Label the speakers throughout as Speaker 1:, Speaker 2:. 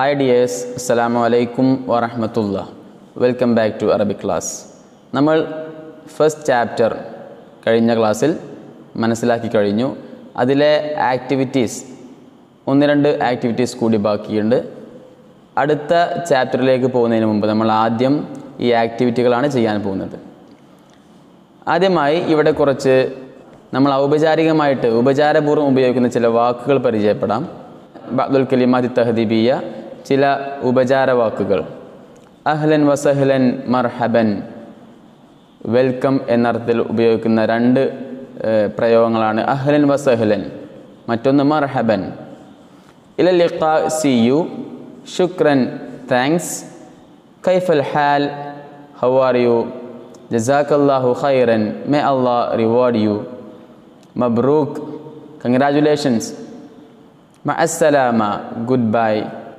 Speaker 1: Hi dears അസ്സലാമു അലൈക്കും വറഹമത്തുള്ള welcome back to Arabic class നമ്മൾ ഫസ്റ്റ് ചാപ്റ്റർ കഴിഞ്ഞ ക്ലാസ്സിൽ മനസ്സിലാക്കി കഴിഞ്ഞു അതിലെ ആക്ടിവിറ്റീസ് ഒന്ന് രണ്ട് ആക്ടിവിറ്റീസ് കൂടി ബാക്കിയുണ്ട് അടുത്ത ചാപ്റ്ററിലേക്ക് പോകുന്നതിന് മുമ്പ് നമ്മൾ ആദ്യം ഈ ആക്ടിവിറ്റികളാണ് ചെയ്യാൻ പോകുന്നത് ആദ്യമായി ഇവിടെ കുറച്ച് നമ്മൾ ഔപചാരികമായിട്ട് ഉപചാരപൂർവ്വം ഉപയോഗിക്കുന്ന ചില വാക്കുകൾ പരിചയപ്പെടാം ബഅദുൽ കലിമാതി തഹദീബിയ ചില ഉപചാര വാക്കുകൾ അഹ്ലൻ വസഹ്ലൻ മർഹബൻ വെൽക്കം എന്നർത്ഥത്തിൽ ഉപയോഗിക്കുന്ന രണ്ട് ഏഹ്, പ്രയോഗങ്ങളാണ് അഹ്ലൻ വസഹ്ലൻ മറ്റൊന്ന് മർഹബൻ ഇല ലിഖാ സി യു ശുക്രൻ താങ്ക്സ് കൈഫൽ ഹാൽ ഹൗ ആർ യു ജസാക്കല്ലാഹു ഖൈറൻ മേ അള്ളാഹ് റിവാർഡ് യു മബ്രൂക്ക് കൺഗ്രാറ്റുലേഷൻസ് മഅസ്സലാമ ഗുഡ് ബൈ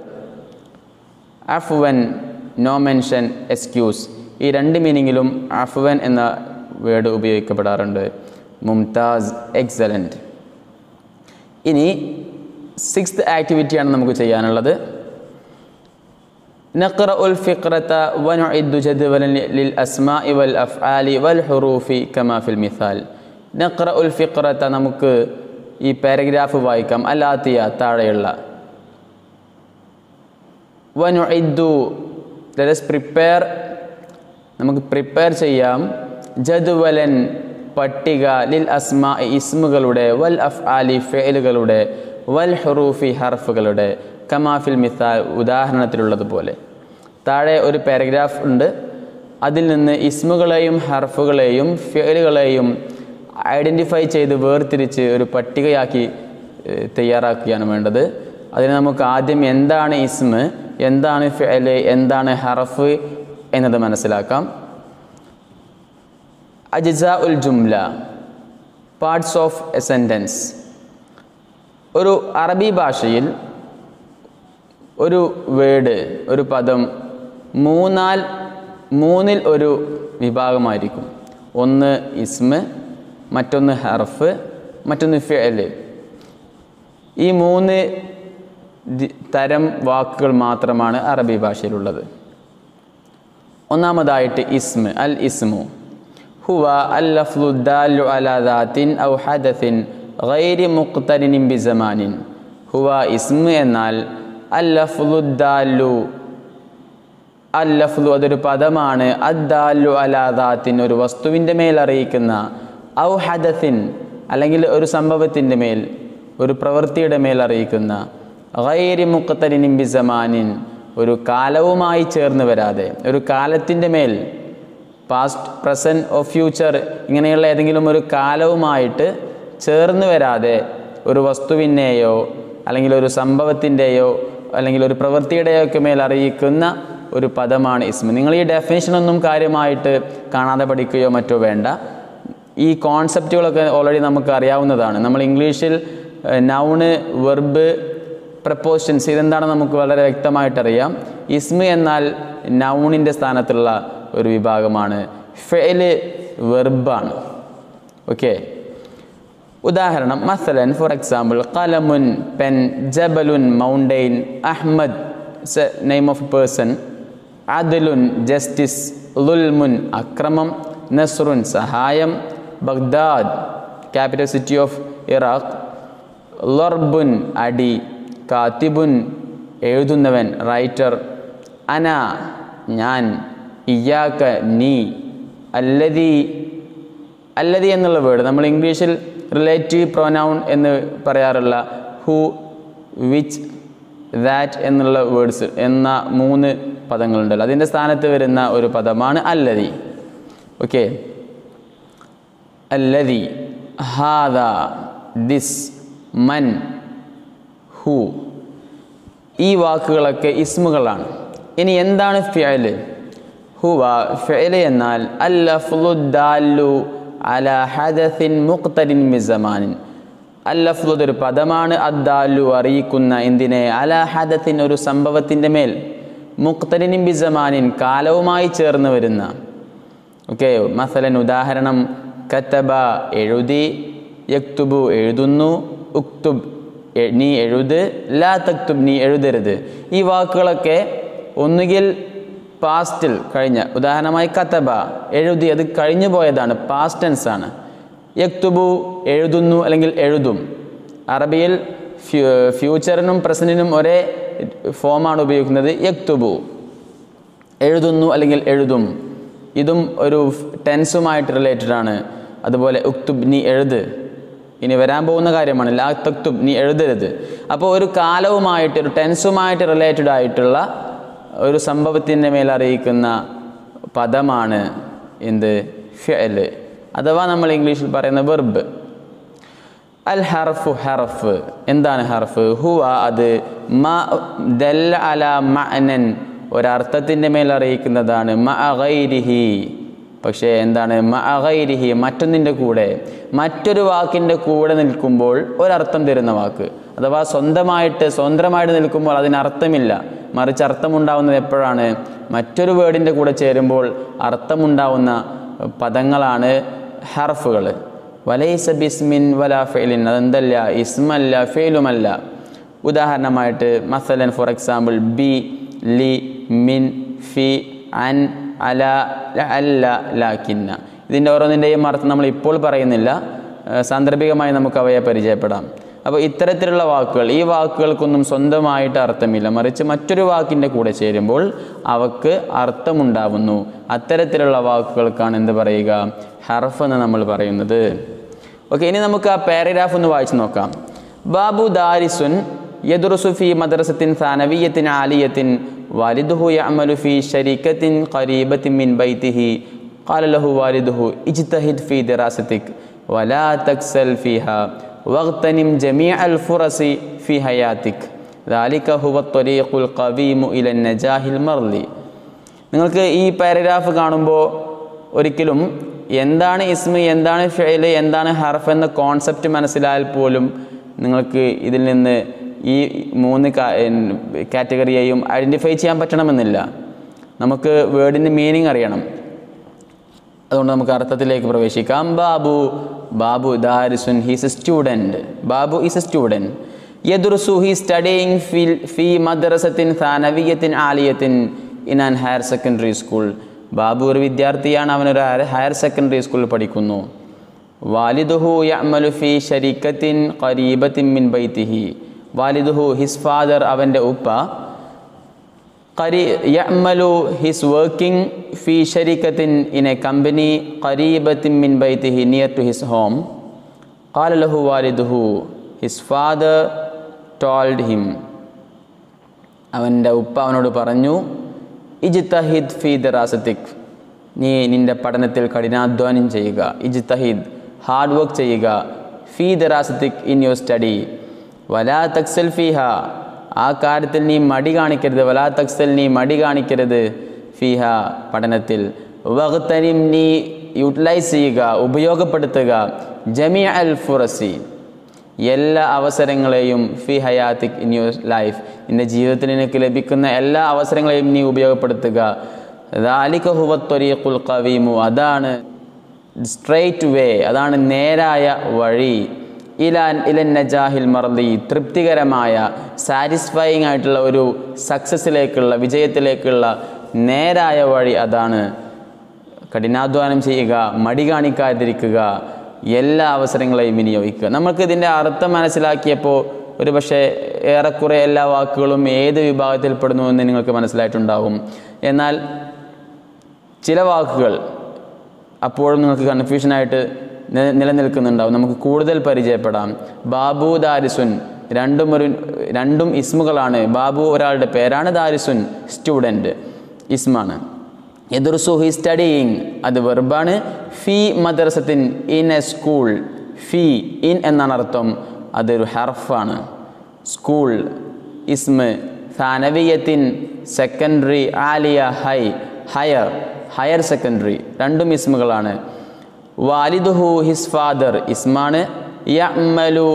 Speaker 1: അഫ്വൻ നോ മെൻഷൻ എക്സ്ക്യൂസ് ഈ രണ്ട് മീനിങ്ങിലും അഫ്വൻ എന്ന വേർഡ് ഉപയോഗിക്കപ്പെടാറുണ്ട് മുംതാസ് എക്സലൻറ്റ് ഇനി സിക്സ്ത് ആക്ടിവിറ്റിയാണ് നമുക്ക് ചെയ്യാനുള്ളത് نقرأ الفقرة ونعد جدولا للأسماء والأفعال والحروف كما في المثال نقرأ الفقرة നമുക്ക് ഈ പാരഗ്രാഫ് വായിക്കാം അല്ലാത്തിയ താഴെയുള്ള വനുഇദ്ദു ലെറ്റസ് പ്രിപ്പയർ നമുക്ക് പ്രിപ്പയർ ചെയ്യാം ജദ്വലൻ പട്ടിക ലിൽ അസ്മാ ഇസ്മുകളുടെ വൽ അഫ് ആലി ഫെയിലുകളുടെ വൽ ഹുറൂഫി ഹർഫുകളുടെ കമാഫിൽ മിസാൽ ഉദാഹരണത്തിലുള്ളതുപോലെ താഴെ ഒരു പാരഗ്രാഫ് ഉണ്ട് അതിൽ നിന്ന് ഇസ്മുകളെയും ഹർഫുകളെയും ഫെയിലുകളെയും ഐഡൻറ്റിഫൈ ചെയ്ത് വേർതിരിച്ച് ഒരു പട്ടികയാക്കി ഏഹ്, തയ്യാറാക്കുകയാണ് വേണ്ടത് അതിന് നമുക്ക് ആദ്യം എന്താണ് ഇസ്മ് എന്താണ് ഫെല് എന്താണ് ഹറഫ് എന്നത് മനസ്സിലാക്കാം അജിസ ഉൽ ജുംല പാർട്സ് ഓഫ് എ സെൻറ്റൻസ് ഒരു അറബി ഭാഷയിൽ ഒരു വേഡ് ഒരു പദം മൂന്നാൽ മൂന്നിൽ ഒരു വിഭാഗമായിരിക്കും ഒന്ന് ഇസ്മ് മറ്റൊന്ന് ഹർഫ് മറ്റൊന്ന് ഫെല് ഈ മൂന്ന് ദി- തരം വാക്കുകൾ മാത്രമാണ് അറബി ഭാഷയിലുള്ളത് ഒന്നാമതായിട്ട് ഇസ്മ് അൽ ഇസ്മു ഹുവ അൽ ലഫ്ലു ദാലു അലാ ദാത്തിൻ ഔ ഹദത്തിൻ ഗൈരി മുഖ്തരിനിൻ ബിസമാനിൻ ഹുവ ഇസ്മ് എന്നാൽ അൽ ലഫ്ലു ദാലു അൽ ലഫ്ലു അതൊരു പദമാണ് അദ്ദാലു അലാ ദാത്തിൻ ഒരു വസ്തുവിൻ്റെ മേൽ അറിയിക്കുന്ന ഔ ഹദത്തിൻ അല്ലെങ്കിൽ ഒരു സംഭവത്തിൻ്റെ മേൽ ഒരു പ്രവൃത്തിയുടെ മേൽ അറിയിക്കുന്ന ഗൈരി മുഖത്തരിനിൻ ബിസമാനിൻ ഒരു കാലവുമായി ചേർന്ന് വരാതെ ഒരു കാലത്തിൻ്റെ മേൽ പാസ്റ്റ് പ്രസൻറ്റ് ഓ ഫ്യൂച്ചർ ഇങ്ങനെയുള്ള ഏതെങ്കിലും ഒരു കാലവുമായിട്ട് ചേർന്ന് വരാതെ ഒരു വസ്തുവിനെയോ അല്ലെങ്കിൽ ഒരു സംഭവത്തിൻ്റെയോ അല്ലെങ്കിൽ ഒരു പ്രവൃത്തിയുടെയോ ഒക്കെ മേൽ അറിയിക്കുന്ന ഒരു പദമാണ് ഇസ്മ നിങ്ങൾ ഈ ഡെഫിനേഷൻ ഒന്നും കാര്യമായിട്ട് കാണാതെ പഠിക്കുകയോ മറ്റോ വേണ്ട ഈ കോൺസെപ്റ്റുകളൊക്കെ ഓൾറെഡി നമുക്ക് അറിയാവുന്നതാണ് നമ്മൾ ഇംഗ്ലീഷിൽ നൗണ് വെർബ് പ്രപ്പോഷൻസ് ഇതെന്താണ് നമുക്ക് വളരെ വ്യക്തമായിട്ടറിയാം ഇസ്മ എന്നാൽ നൗണിൻ്റെ സ്ഥാനത്തുള്ള ഒരു വിഭാഗമാണ് ഫെല് വെർബാണ് ഓക്കെ ഉദാഹരണം മസലൻ ഫോർ എക്സാമ്പിൾ കലമുൻ പെൻ ജബലുൻ mountain Ahmad name of person അദലുൻ ജസ്റ്റിസ് ലുൽമുൻ അക്രമം നസ്റുൻ സഹായം Baghdad capital city of Iraq ലൊർബുൻ അടി കാത്തിബുൻ എഴുതുന്നവൻ റൈറ്റർ അന ഞാൻ ഇയാക്ക നീ അല്ലതി അല്ലതി എന്നുള്ള വേർഡ് നമ്മൾ ഇംഗ്ലീഷിൽ റിലേറ്റീവ് പ്രൊനൗൺ എന്ന് പറയാറുള്ള ഹു വിച്ച് ദാറ്റ് എന്നുള്ള വേർഡ്സ് എന്ന മൂന്ന് പദങ്ങളുണ്ടല്ലോ അതിൻ്റെ സ്ഥാനത്ത് വരുന്ന ഒരു പദമാണ് അല്ലതി ഓക്കെ അല്ലതി ഹാദ ദിസ് മൻ ഹു ഈ വാക്കുകളൊക്കെ ഇസ്മുകളാണ് ഇനി എന്താണ് ഫിയല് ഹുവ ഫിയല് എന്നാൽ അല്ലഫ്ലുദ്ദാലു അല ഹദസിൻ മുഖ്തരിൻ മിസമാനിൻ അല്ലഫ്ലുദ് ഒരു പദമാണ് അദ്ദാലു അറിയിക്കുന്ന എന്തിനെ അല ഹദത്തിൻ ഒരു സംഭവത്തിൻ്റെ മേൽ മുഖ്തരിൻ ബിസമാനിൻ കാലവുമായി ചേർന്ന് വരുന്ന ഓക്കെ മസലൻ ഉദാഹരണം കത്തബ എഴുതി യക്തുബു എഴുതുന്നു ഉക്തുബ് എ- നീ എഴുത് ലാ തക്തുബ് നീ എഴുതരുത് ഈ വാക്കുകളൊക്കെ ഒന്നുകിൽ പാസ്റ്റിൽ കഴിഞ്ഞ ഉദാഹരണമായി കത്തബ എഴുതി അത് കഴിഞ്ഞു പോയതാണ് പാസ്റ്റ് ടെൻസ് ആണ് യക്തുബു എഴുതുന്നു അല്ലെങ്കിൽ എഴുതും അറബിയിൽ ഫ്യൂ ഫ്യൂച്ചറിനും പ്രസൻറ്റിനും ഒരേ ഫോമാണ് ഉപയോഗിക്കുന്നത് യക്തുബു എഴുതുന്നു അല്ലെങ്കിൽ എഴുതും ഇതും ഒരു ടെൻസുമായിട്ട് റിലേറ്റഡ് ആണ് അതുപോലെ ഉക്തുബ് നീ എഴുത് ഇനി വരാൻ പോകുന്ന കാര്യമാണ് ലാ തക്തുബ് നീ എഴുതരുത് അപ്പോൾ ഒരു കാലവുമായിട്ട് ഒരു ടെൻസുമായിട്ട് റിലേറ്റഡ് ആയിട്ടുള്ള ഒരു സംഭവത്തിൻ്റെ മേൽ അറിയിക്കുന്ന പദമാണ് എന്ത് ഫിഅല് അഥവാ നമ്മൾ ഇംഗ്ലീഷിൽ പറയുന്ന വെർബ് അൽ ഹർഫു ഹർഫ് എന്താണ് ഹർഫ് ഹുവ അത് മ ദല്ല അല മഅനൻ ഒരർത്ഥത്തിൻ്റെ മേൽ അറിയിക്കുന്നതാണ് മ അഗൈരിഹി പക്ഷേ എന്താണ് മ അഗൈരിഹി മറ്റൊന്നിൻ്റെ കൂടെ മറ്റൊരു വാക്കിൻ്റെ കൂടെ നിൽക്കുമ്പോൾ ഒരർത്ഥം തരുന്ന വാക്ക് അഥവാ സ്വന്തമായിട്ട് സ്വതന്ത്രമായിട്ട് നിൽക്കുമ്പോൾ അതിന് അർത്ഥമില്ല മറിച്ച് അർത്ഥമുണ്ടാവുന്നത് എപ്പോഴാണ് മറ്റൊരു വേർഡിൻ്റെ കൂടെ ചേരുമ്പോൾ അർത്ഥമുണ്ടാവുന്ന പദങ്ങളാണ് ഹർഫുകൾ വലൈസ ബിസ്മിൻ വല ഫെയിലിൻ അതെന്തല്ല ഇസ്മല്ല ഫെയിലുമല്ല ഉദാഹരണമായിട്ട് മസലൻ ഫോർ എക്സാമ്പിൾ ബി ലി മിൻ ഫി അൻ അല ല, അല്ല ലാക്കിന്ന ഇതിൻ്റെ ഓരോന്നിൻ്റെയും അർത്ഥം നമ്മൾ ഇപ്പോൾ പറയുന്നില്ല ഏഹ് സാന്ദർഭികമായി നമുക്ക് അവയെ പരിചയപ്പെടാം അപ്പോൾ ഇത്തരത്തിലുള്ള വാക്കുകൾ ഈ വാക്കുകൾക്കൊന്നും സ്വന്തമായിട്ട് അർത്ഥമില്ല മറിച്ച് മറ്റൊരു വാക്കിൻ്റെ കൂടെ ചേരുമ്പോൾ അവക്ക് അർത്ഥമുണ്ടാവുന്നു അത്തരത്തിലുള്ള വാക്കുകൾക്കാണ് എന്ത് പറയുക ഹർഫ് എന്ന് നമ്മൾ പറയുന്നത് ഓക്കെ ഇനി നമുക്ക് ആ പാരഗ്രാഫ് ഒന്ന് വായിച്ചു നോക്കാം ബാബു ദാരിസുൻ യദുറുസു ഫി മദ്രസത്തിൻ സാനവിയത്തിൻ ആലിയത്തിൻ വാലിദുഹു യഅമലു ഫി ശരീക്കത്തിൻ ഖരീബത്തിൻ മിൻ ബൈത്തിഹി قال له والده اجتهد في دراستك ولا تكسل فيها واغتنم جميع الفرص في حياتك ذلك هو الطريق القويم إلى النجاح المرضي നിങ്ങൾക്ക് ഈ പാരഗ്രാഫ് കാണുമ്പോൾ ഒരിക്കലും എന്താണ് ഇസ്മ എന്താണ് ഫെയില് എന്താണ് ഹർഫ് എന്ന കോൺസെപ്റ്റ് മനസ്സിലായാൽ പോലും നിങ്ങൾക്ക് ഇതിൽ നിന്ന് ഈ മൂന്ന് കാറ്റഗറിയെയും ഐഡൻറ്റിഫൈ ചെയ്യാൻ പറ്റണമെന്നില്ല നമുക്ക് വേർഡിൻ്റെ മീനിങ് അറിയണം അതുകൊണ്ട് നമുക്ക് അർത്ഥത്തിലേക്ക് പ്രവേശിക്കാം ബാബു ബാബു ദാരിസുൻ he's a student Babu is a student യദുർസു ഹി സ്റ്റഡിങ് ഫിൽ ഫി മദ്രസത്തിൻ സാനവിയത്തിൻ ആലിയത്തിൻ in an higher secondary school Babu ഒരു വിദ്യാർത്ഥിയാണ് അവനൊരു ഹയർ സെക്കൻഡറി സ്കൂളിൽ പഠിക്കുന്നു വാലിദുഹു യഅമലു ഫി ഷരീക്കത്തിൻ ഖരീബത്തിൻ മിൻ ബൈത്തിഹി വാലിദുഹു ഹിസ് ഫാദർ അവൻ്റെ ഉപ്പ قري يعمل his working في شركة in a company قريبة من بيته near to his home قال له والده his father told him അവൻ്റെ ഉപ്പ അവനോട് പറഞ്ഞു ഇജ്തഹിദ് ഫി ദറാസത്തിക് നീ നിന്റെ പഠനത്തിൽ കഠിനാധ്വാനം ചെയ്യുക ഇജ്തഹിദ് ഹാർഡ് വർക്ക് ചെയ്യുക ഫി ദറാസത്തിക് ഇൻ യുവർ സ്റ്റഡി വലാ തക്സൽ ഫിഹ ആ കാര്യത്തിൽ നീ മടി കാണിക്കരുത് വലാ തക്സൽ നീ മടി കാണിക്കരുത് ഫിഹ പഠനത്തിൽ വഖ്തനിം നീ യൂട്ടിലൈസ് ചെയ്യുക ഉപയോഗപ്പെടുത്തുക ജമി അൽ ഫുറസി എല്ലാ അവസരങ്ങളെയും ഫി ഹയാത്തിക് ഇൻ യുവർ ലൈഫ് നിന്റെ ജീവിതത്തിൽ നിനക്ക് ലഭിക്കുന്ന എല്ലാ അവസരങ്ങളെയും നീ ഉപയോഗപ്പെടുത്തുക ദാലിക ഹുവ ത്വരീഖുൽ ഖവീമു അതാണ് സ്ട്രെയിറ്റ് വേ അതാണ് നേരായ വഴി ഇലാൻ ഇലൻ നജാഹിൽ മർദി തൃപ്തികരമായ സാറ്റിസ്ഫൈയിങ് ആയിട്ടുള്ള ഒരു സക്സസ്സിലേക്കുള്ള വിജയത്തിലേക്കുള്ള നേരായ വഴി അതാണ് കഠിനാധ്വാനം ചെയ്യുക മടി കാണിക്കാതിരിക്കുക എല്ലാ അവസരങ്ങളെയും വിനിയോഗിക്കുക നമുക്ക് ഇതിൻ്റെ അർത്ഥം മനസ്സിലാക്കിയപ്പോൾ ഒരു പക്ഷേ ഏറെക്കുറെ എല്ലാ വാക്കുകളും ഏത് വിഭാഗത്തിൽപ്പെടുന്നു എന്ന് നിങ്ങൾക്ക് മനസ്സിലായിട്ടുണ്ടാകും എന്നാൽ ചില വാക്കുകൾ അപ്പോഴും നിങ്ങൾക്ക് കൺഫ്യൂഷനായിട്ട് നി- നിലനിൽക്കുന്നുണ്ടാവും നമുക്ക് കൂടുതൽ പരിചയപ്പെടാം ബാബു ദാരിസുൻ രണ്ടും ഒരു രണ്ടും ഇസ്മുകളാണ് ബാബു ഒരാളുടെ പേരാണ് ദാരിസുൻ സ്റ്റുഡൻറ്റ് ഇസ്മാണ് എതിർസു ഹി സ്റ്റഡിയിങ് അത് വെർബാണ് ഫി മദ്രസത്തിൻ ഇൻ എ സ്കൂൾ ഫി ഇൻ എന്നാണ് അർത്ഥം അതൊരു ഹർഫാണ് സ്കൂൾ ഇസ്മ് സാനവിയത്തിൻ സെക്കൻഡറി ആലിയ ഹൈ ഹയർ ഹയർ സെക്കൻഡറി രണ്ടും ഇസ്മുകളാണ് വാലിദുഹു ഹിസ് ഫാദർ ഇസ്മാണ് യഅ്മലു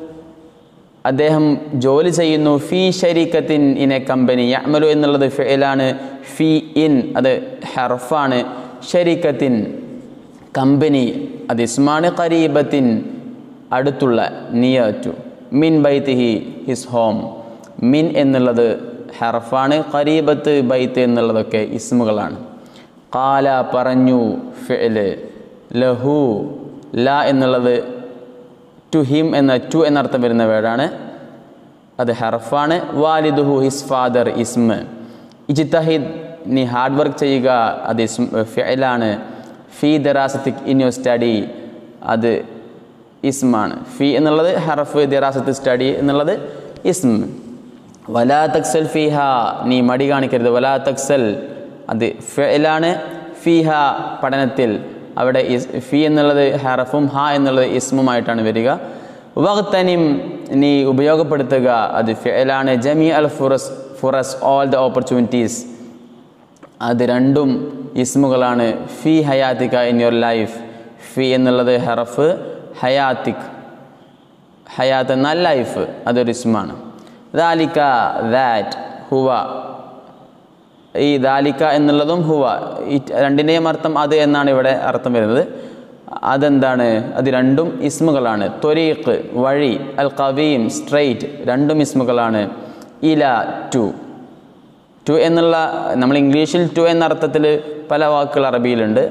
Speaker 1: അദ്ദേഹം ജോലി ചെയ്യുന്നു ഫി ഷരീക്കത്തിൻ ഇൻ എ കമ്പനി യഅ്മലു എന്നുള്ളത് ഫിലാണ് ഫി ഇൻ അത് ഹർഫാണ് ഷരീക്കത്തിൻ കമ്പനി അത് ഇസ്മാണ് ഖരീബത്തിൻ അടുത്തുള്ള നിയർ ടു മിൻ ബൈത്തിഹി ഹിസ് ഹോം മിൻ എന്നുള്ളത് ഹർഫാണ് ഖരീബത്ത് ബൈത്ത് എന്നുള്ളതൊക്കെ ഇസ്മുകളാണ് കാല പറഞ്ഞു ഫിഅല് ലഹു ല എന്നുള്ളത് ടു ഹിം എന്ന ടു എന്നർത്ഥം വരുന്ന വേർഡാണ് അത് ഹർഫാണ് വാലിദുഹു ഹിസ് ഫാദർ ഇസ്മ ഇജിത്തഹിദ് നീ ഹാർഡ് വർക്ക് ചെയ്യുക അത് ഇസ്മ ഫിഅലാണ് ഫി ദറാസത്തിക് ഇൻ യുവർ സ്റ്റഡി അത് ഇസ്മാണ് ഫി എന്നുള്ളത് ഹർഫ് ദിറാസത്ത് സ്റ്റഡി എന്നുള്ളത് ഇസ്മ വലാ തക്സൽ ഫിഹ നീ മടി കാണിക്കരുത് വലാ തക്സൽ അത് ഫിഅലാണ് ഫിഹ പഠനത്തിൽ അവിടെ ഇസ് ഫി എന്നുള്ളത് ഹറഫും ഹ എന്നുള്ളത് ഇസ്മുമായിട്ടാണ് വരിക വക്തനിം നീ ഉപയോഗപ്പെടുത്തുക അത് ഫിഅലാണ് ജമി അൽ ഫുറസ് ഫുറസ് ഓൾ ദ ഓപ്പർച്യൂണിറ്റീസ് അത് രണ്ടും ഇസ്മുകളാണ് ഫി ഹയാത്തിക്ക ഇൻ യുവർ ലൈഫ് ഫി എന്നുള്ളത് ഹറഫ് ഹയാത്തിക് ഹയാത്ത് എന്നാൽ ലൈഫ് അതൊരു ഇസ്മാണ് ദാലിക്ക ദാറ്റ് ഹുവ ഈ ദാലിക്ക എന്നുള്ളതും ഹുവ ഈ രണ്ടിൻ്റെയും അർത്ഥം അത് എന്നാണ് ഇവിടെ അർത്ഥം വരുന്നത് അതെന്താണ് അത് രണ്ടും ഇസ്മുകളാണ് ത്വരീഖ് വഴി അൽ കവീം സ്ട്രെയിറ്റ് രണ്ടും ഇസ്മുകളാണ് ഇല ടു ടു എന്നുള്ള നമ്മൾ ഇംഗ്ലീഷിൽ ടു എന്ന അർത്ഥത്തിൽ പല വാക്കുകൾ അറബിയിലുണ്ട്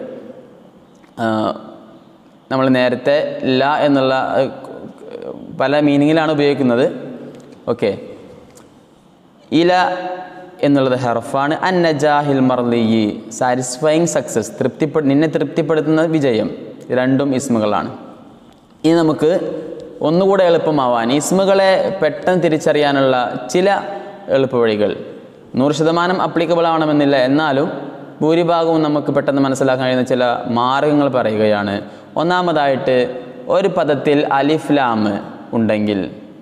Speaker 1: നമ്മൾ നേരത്തെ ല എന്നുള്ള ഏഹ്, പല മീനിങ്ങിലാണ് ഉപയോഗിക്കുന്നത് ഓക്കെ ഇല എന്നുള്ളത് ഹർഫാണ് അൻ നജാഹിൽ മർലിയി സാറ്റിസ്ഫൈങ് സക്സസ് തൃപ്തിപ്പെ നിന്നെ തൃപ്തിപ്പെടുത്തുന്ന വിജയം രണ്ടും ഇസ്മുകളാണ് ഇനി നമുക്ക് ഒന്നുകൂടെ എളുപ്പമാവാൻ ഇസ്മുകളെ പെട്ടെന്ന് തിരിച്ചറിയാനുള്ള ചില എളുപ്പവഴികൾ നൂറ് ശതമാനം അപ്ലിക്കബിൾ ആവണമെന്നില്ല എന്നാലും ഭൂരിഭാഗവും നമുക്ക് പെട്ടെന്ന് മനസ്സിലാക്കാൻ കഴിയുന്ന ചില മാർഗങ്ങൾ പറയുകയാണ് ഒന്നാമതായിട്ട് ഒരു പദത്തിൽ അലിഫ്ലാം ഉണ്ടെങ്കിൽ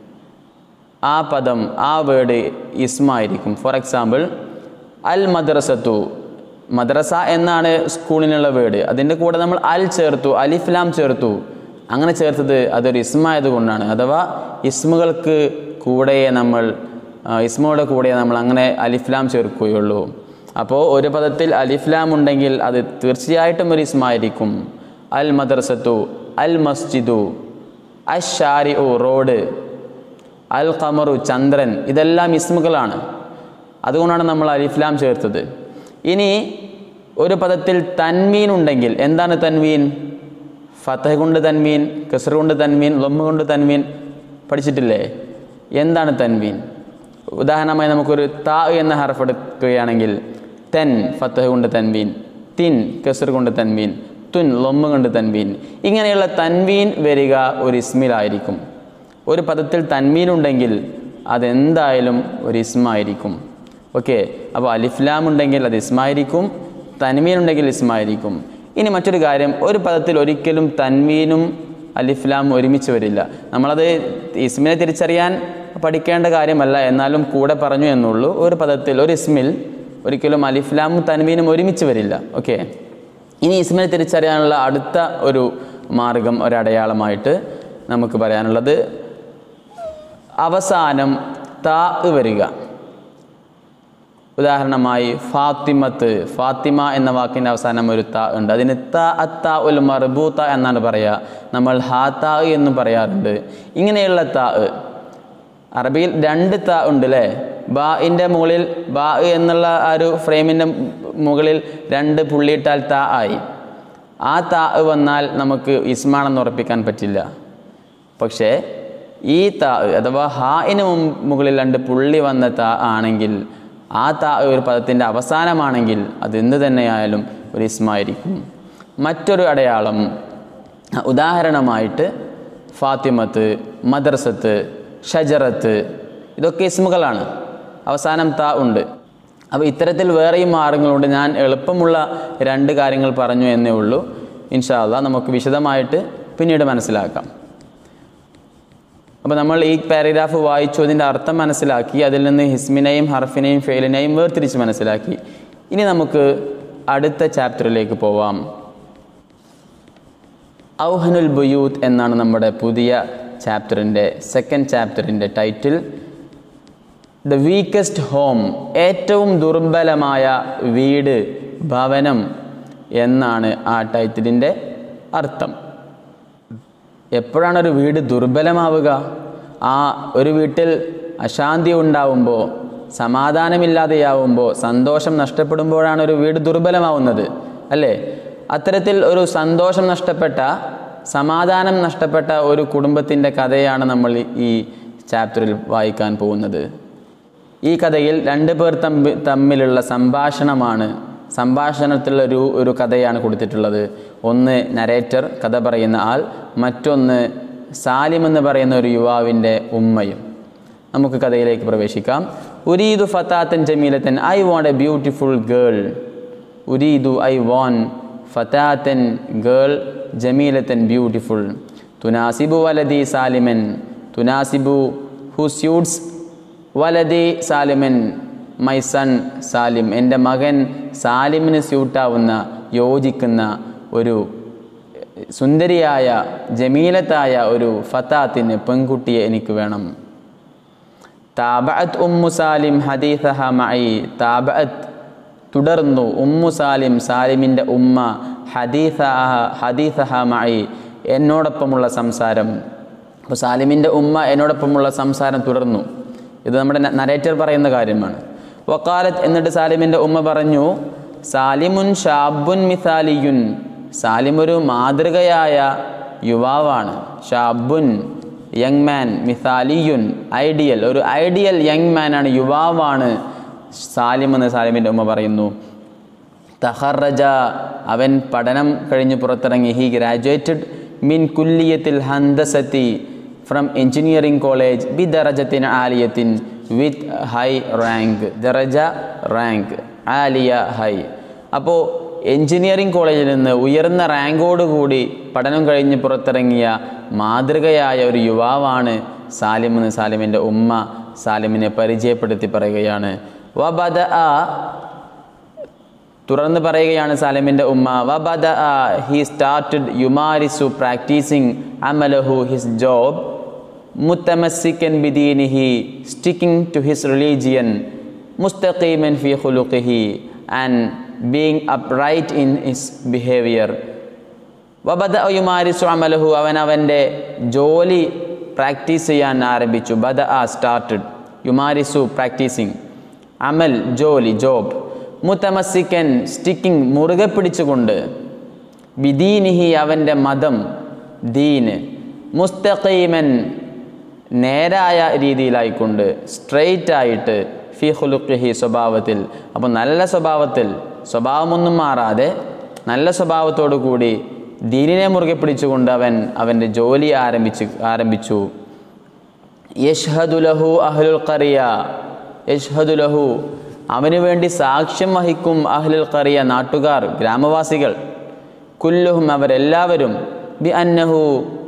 Speaker 1: ആ പദം ആ വേർഡ് ഇസ്മായിരിക്കും ഫോർ എക്സാമ്പിൾ അൽ മദ്രസത്തു മദ്രസ എന്നാണ് സ്കൂളിനുള്ള വേർഡ് അതിൻ്റെ കൂടെ നമ്മൾ അൽ ചേർത്തു അലിഫ്ലാം ചേർത്തു അങ്ങനെ ചേർത്തത് അതൊരു ഇസ്മായത് കൊണ്ടാണ് അഥവാ ഇസ്മുകൾക്ക് കൂടെ നമ്മൾ ആ, ഇസ്മയുടെ കൂടെ നമ്മൾ അങ്ങനെ അലിഫ്ലാം ചേർക്കുകയുള്ളൂ അപ്പോൾ ഒരു പദത്തിൽ അലിഫ്ലാം ഉണ്ടെങ്കിൽ അത് തീർച്ചയായിട്ടും ഒരു ഇസ്മായിരിക്കും അൽ മദ്രസത്തു അൽ മസ്ജിദു അഷാരി ഓ റോഡ് അൽ ഖമറു ചന്ദ്രൻ ഇതെല്ലാം ഇസ്മുകളാണ് അതുകൊണ്ടാണ് നമ്മൾ അലിഫ്ലാം ചേർത്തത് ഇനി ഒരു പദത്തിൽ തൻമീൻ ഉണ്ടെങ്കിൽ എന്താണ് തൻവീൻ ഫത്തഹ് കൊണ്ട് തൻമീൻ കസർ കൊണ്ട് തൻമീൻ ലൊമ്മ കൊണ്ട് തൻമീൻ പഠിച്ചിട്ടില്ലേ എന്താണ് തൻവീൻ ഉദാഹരണമായി നമുക്കൊരു താ എന്ന ഹർഫ് എടുക്കുകയാണെങ്കിൽ തെൻ ഫത്തഹ് കൊണ്ട് തൻവീൻ തിൻ കസർ കൊണ്ട് തൻവീൻ തുൻ ലൊമ്മ കൊണ്ട് തൻവീൻ ഇങ്ങനെയുള്ള തൻവീൻ വരിക ഒരു ഇസ്മിലായിരിക്കും ഒരു പദത്തിൽ തന്മീനുണ്ടെങ്കിൽ അതെന്തായാലും ഒരു ഇസ്മായിരിക്കും ഓക്കെ അപ്പോൾ അലിഫ്ലാം ഉണ്ടെങ്കിൽ അത് ഇസ്മായിരിക്കും തന്മീൻ ഉണ്ടെങ്കിൽ ഇസ്മായിരിക്കും ഇനി മറ്റൊരു കാര്യം ഒരു പദത്തിൽ ഒരിക്കലും തന്മീനും അലിഫ്ലാം ഒരുമിച്ച് വരില്ല നമ്മളത് ഇസ്മിനെ തിരിച്ചറിയാൻ പഠിക്കേണ്ട കാര്യമല്ല എന്നാലും കൂടെ പറഞ്ഞു എന്നുള്ളൂ ഒരു പദത്തിൽ ഒരു ഇസ്മിൽ ഒരിക്കലും അലിഫ്ലാമും തന്മീനും ഒരുമിച്ച് വരില്ല ഓക്കെ ഇനി ഇസ്മിനെ തിരിച്ചറിയാനുള്ള അടുത്ത ഒരു മാർഗം ഒരടയാളമായിട്ട് നമുക്ക് പറയാനുള്ളത് അവസാനം താ വരിക ഉദാഹരണമായി ഫാത്തിമത്ത് ഫാത്തിമ എന്ന വാക്കിൻ്റെ അവസാനം ഒരു ത ഉണ്ട് അതിന് ത അത്ത ഉൽ മർബൂത്ത എന്നാണ് പറയുക നമ്മൾ ഹാ താ എന്നും പറയാറുണ്ട് ഇങ്ങനെയുള്ള താ അറബിയിൽ രണ്ട് ത ഉണ്ട് അല്ലേ ബാഇൻ്റെ മുകളിൽ ബാ എന്നുള്ള ആ ഒരു ഫ്രെയിമിൻ്റെ മുകളിൽ രണ്ട് പുള്ളിയിട്ടാൽ ത ആയി ആ ത വന്നാൽ നമുക്ക് ഇസ്മാണെന്ന് ഉറപ്പിക്കാൻ പറ്റില്ല പക്ഷേ ഈ ത അഥവാ ഹായിന് മുകളിൽ രണ്ട് പുള്ളി വന്ന ത ആണെങ്കിൽ ആ ത ഒരു പദത്തിൻ്റെ അവസാനമാണെങ്കിൽ അത് എന്ത് തന്നെയായാലും ഒരു ഇസ്മായിരിക്കും മറ്റൊരു അടയാളം ഉദാഹരണമായിട്ട് ഫാത്തിമത്ത് മദ്രസത്ത് ഷജറത്ത് ഇതൊക്കെ ഇസ്മുകളാണ് അവസാനം ത ഉണ്ട് അപ്പോൾ ഇത്തരത്തിൽ വേറെയും മാർഗങ്ങളുണ്ട് ഞാൻ എളുപ്പമുള്ള രണ്ട് കാര്യങ്ങൾ പറഞ്ഞു എന്നേ ഉള്ളൂ ഇൻഷാല്ല നമുക്ക് വിശദമായിട്ട് പിന്നീട് മനസ്സിലാക്കാം അപ്പോൾ നമ്മൾ ഈ പാരഗ്രാഫ് വായിച്ചു അതിൻ്റെ അർത്ഥം മനസ്സിലാക്കി അതിൽ നിന്ന് ഹിസ്മിനെയും ഹർഫിനെയും ഫെയിലിനെയും വേർതിരിച്ച് മനസ്സിലാക്കി ഇനി നമുക്ക് അടുത്ത ചാപ്റ്ററിലേക്ക് പോവാം ഔഹനുൽ ബുയൂത്ത് എന്നാണ് നമ്മുടെ പുതിയ ചാപ്റ്ററിൻ്റെ സെക്കൻഡ് ചാപ്റ്ററിൻ്റെ ടൈറ്റിൽ ദ വീക്കസ്റ്റ് ഹോം ഏറ്റവും ദുർബലമായ വീട് ഭവനം എന്നാണ് ആ ടൈറ്റിലിൻ്റെ അർത്ഥം എപ്പോഴാണ് ഒരു വീട് ദുർബലമാവുക ആ ഒരു വീട്ടിൽ അശാന്തി ഉണ്ടാവുമ്പോൾ സമാധാനമില്ലാതെയാവുമ്പോൾ സന്തോഷം നഷ്ടപ്പെടുമ്പോഴാണ് ഒരു വീട് ദുർബലമാവുന്നത് അല്ലേ അത്തരത്തിൽ ഒരു സന്തോഷം നഷ്ടപ്പെട്ട സമാധാനം നഷ്ടപ്പെട്ട ഒരു കുടുംബത്തിൻ്റെ കഥയാണ് നമ്മൾ ഈ ചാപ്റ്ററിൽ വായിക്കാൻ പോകുന്നത് ഈ കഥയിൽ രണ്ട് പേർ തമ്മി തമ്മിലുള്ള സംഭാഷണമാണ് സംഭാഷണത്തിലുള്ള ഒരു ഒരു കഥയാണ് കൊടുത്തിട്ടുള്ളത് ഒന്ന് നരേറ്റർ കഥ പറയുന്ന ആൾ മറ്റൊന്ന് സാലിം എന്ന് പറയുന്ന ഒരു യുവാവിൻ്റെ ഉമ്മയും നമുക്ക് കഥയിലേക്ക് പ്രവേശിക്കാം ഉരീദു ഫത്താത്തൻ ജമീലത്തൻ I want a beautiful girl ഉരീദു ഐ വോൺ ഫത്താത്തൻ ഗേൾ ജമീലത്തൻ ബ്യൂട്ടിഫുൾ തുനാസിബു വലദി സാലിമൻ തുനാസിബു ഹു സ്യൂട്ട്സ് വലദി സാലിമൻ മൈ സൺ സാലിം എൻ്റെ മകൻ സാലിമിന് സ്യൂട്ടാവുന്ന യോജിക്കുന്ന ഒരു സുന്ദരിയായ ജമീലത്തായ ഒരു ഫത്താത്തിന് പെൺകുട്ടിയെ എനിക്ക് വേണം താബഅത്ത് ഉമ്മു സാലിം ഹദീസഹ മൈ താബഅത്ത് തുടർന്നു ഉമ്മു സാലിം സാലിമിൻ്റെ ഉമ്മ ഹദീസഹ ഹദീസഹ മൈ എന്നോടൊപ്പമുള്ള സംസാരം അപ്പോൾ സാലിമിൻ്റെ ഉമ്മ എന്നോടൊപ്പമുള്ള സംസാരം തുടർന്നു ഇത് നമ്മുടെ നരേറ്റർ പറയുന്ന കാര്യമാണ് വക്കാലത്ത് എന്നിട്ട് സാലിമിൻ്റെ ഉമ്മ പറഞ്ഞു സാലിമുൻ ഷാബുൻ മിസാലിയുൻ സാലിം ഒരു മാതൃകയായ യുവാവാണ് ഷാബുൻ യങ് മാൻ മിസാലിയുൻ ഐഡിയൽ ഒരു ഐഡിയൽ യങ് മാനാണ് യുവാവാണ് സാലിം എന്ന് സാലിമിൻ്റെ ഉമ്മ പറയുന്നു തഹറജ അവൻ പഠനം കഴിഞ്ഞ് പുറത്തിറങ്ങി ഹി ഗ്രാജുവേറ്റഡ് മിൻ കുല്ലിയത്തിൽ ഹന്തസത്തി ഫ്രം എഞ്ചിനീയറിംഗ് കോളേജ് ബി ദറജത്തിൻ ആലിയത്തിൻ വിത്ത് ഹൈ റാങ്ക് ദറജ റാങ്ക് ആലിയ ഹൈ അപ്പോൾ എഞ്ചിനീയറിംഗ് കോളേജിൽ നിന്ന് ഉയർന്ന റാങ്കോടുകൂടി പഠനം കഴിഞ്ഞ് പുറത്തിറങ്ങിയ മാതൃകയായ ഒരു യുവാവാണ് സാലിം എന്ന് സാലിമിൻ്റെ ഉമ്മ സാലിമിനെ പരിചയപ്പെടുത്തി പറയുകയാണ് വബദ ആ തുടർന്ന് പറയുകയാണ് സാലിമിൻ്റെ ഉമ്മ വബദ ആ ഹി സ്റ്റാർട്ടഡ് യുമാരിസു പ്രാക്ടീസിങ് അമലഹു ഹിസ് ജോബ് മുത്തമസിക്കൻ ബിദീനിഹി സ്റ്റിക്കിംഗ് ടു ഹിസ് റിലീജിയൻ മുസ്തഖീമൻ ഫി ഖുലുഖിഹി and being upright in his behaviour വബദ യുമാരിസു അമലഹു അവൻ അവൻ്റെ ജോലി പ്രാക്ടീസ് ചെയ്യാൻ ആരംഭിച്ചു ബദ ആ സ്റ്റാർട്ടഡ് യുമാരിസു പ്രാക്ടീസിങ് അമൽ ജോലി ജോബ് മുത്തമസിക്കൻ സ്റ്റിക്കിംഗ് മുറുകെ പിടിച്ചുകൊണ്ട് ബിദീനിഹി അവൻ്റെ മതം ദീന് മുസ്തഖീമൻ നേരായ രീതിയിലായിക്കൊണ്ട് സ്ട്രെയിറ്റ് ആയിട്ട് ഫി ഹുലുഖി സ്വഭാവത്തിൽ അപ്പോൾ നല്ല സ്വഭാവത്തിൽ സ്വഭാവമൊന്നും മാറാതെ നല്ല സ്വഭാവത്തോടു കൂടി ദീനിനെ മുറുകെ പിടിച്ചുകൊണ്ട് അവൻ അവൻ്റെ ജോലി ആരംഭിച്ച് ആരംഭിച്ചു യഷ്ഹദുലഹു അഹ്ലുൽ ഖറിയ യഷ്ഹദുലഹു അവന് വേണ്ടി സാക്ഷ്യം വഹിക്കും അഹ്ലുൽ ഖറിയ നാട്ടുകാർ ഗ്രാമവാസികൾ കുല്ലുഹും അവരെല്ലാവരും ബി അന്നഹു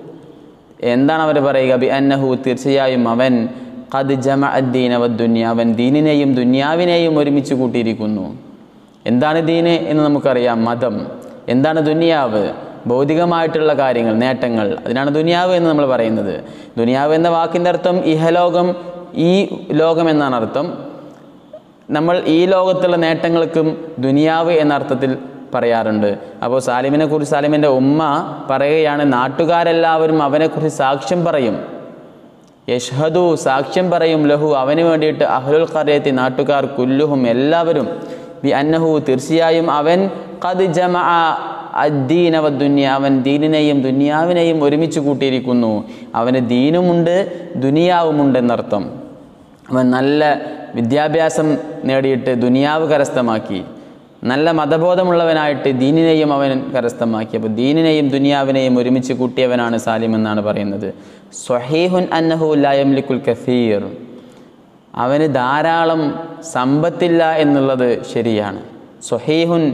Speaker 1: എന്താണ് അവർ പറയുക ബി അന്നഹു തീർച്ചയായും അവൻ ഖദ് ജമ അദ്ദീന വദ്ദുന്യ അവൻ ദീനിനെയും ദുന്യാവിനെയും ഒരുമിച്ച് കൂട്ടിയിരിക്കുന്നു എന്താണ് ദീന് എന്ന് നമുക്കറിയാം മതം എന്താണ് ദുനിയാവ് ഭൗതികമായിട്ടുള്ള കാര്യങ്ങൾ നേട്ടങ്ങൾ അതിനാണ് ദുനിയാവ് എന്ന് നമ്മൾ പറയുന്നത് ദുനിയാവ് എന്ന വാക്കിൻ്റെ അർത്ഥം ഇഹലോകം ഈ ലോകം എന്നാണ് അർത്ഥം നമ്മൾ ഈ ലോകത്തുള്ള നേട്ടങ്ങൾക്കും ദുനിയാവ് എന്ന അർത്ഥത്തിൽ പറയാറുണ്ട് അപ്പോൾ സാലിമിനെ കുറിച്ച് സാലിമിൻ്റെ ഉമ്മ പറയുകയാണ് നാട്ടുകാരെല്ലാവരും അവനെക്കുറിച്ച് സാക്ഷ്യം പറയും യഷ്ഹദു സാക്ഷ്യം പറയും ലഹു അവന് വേണ്ടിയിട്ട് അഹ്ലുൽ ഖറിയത്തി നാട്ടുകാർ കുല്ലുഹും എല്ലാവരും ബി അന്നഹു തീർച്ചയായും അവൻ ഖദ് ജമ അദ്ദീനവ ദുന്യ അവൻ ദീനിനെയും ദുനിയാവിനെയും ഒരുമിച്ച് കൂട്ടിയിരിക്കുന്നു അവന് ദീനുമുണ്ട് ദുനിയാവുമുണ്ട് എന്നർത്ഥം അവൻ നല്ല വിദ്യാഭ്യാസം നേടിയിട്ട് ദുനിയാവ് കരസ്ഥമാക്കി നല്ല മതബോധമുള്ളവനായിട്ട് ദീനിനെയും അവൻ കരസ്ഥമാക്കി അപ്പോൾ ദീനിനെയും ദുനിയാവിനെയും ഒരുമിച്ച് കൂട്ടിയവനാണ് സാലിം എന്നാണ് പറയുന്നത് സ്വഹീഹുൻ അന്നഹു ലായംലിക്കുൽ കസീർ അവന് ധാരാളം സമ്പത്തില്ല എന്നുള്ളത് ശരിയാണ് സ്വഹീഹുൻ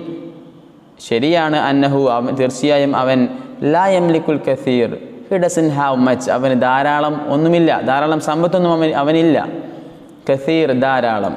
Speaker 1: ശരിയാണ് അന്നഹു അവൻ തീർച്ചയായും അവൻ ലായംലിക്കുൽ കസീർ ഹി ഡസൻ ഹാവ് മച്ച് അവന് ധാരാളം ഒന്നുമില്ല ധാരാളം സമ്പത്തൊന്നും അവൻ അവനില്ല കസീർ ധാരാളം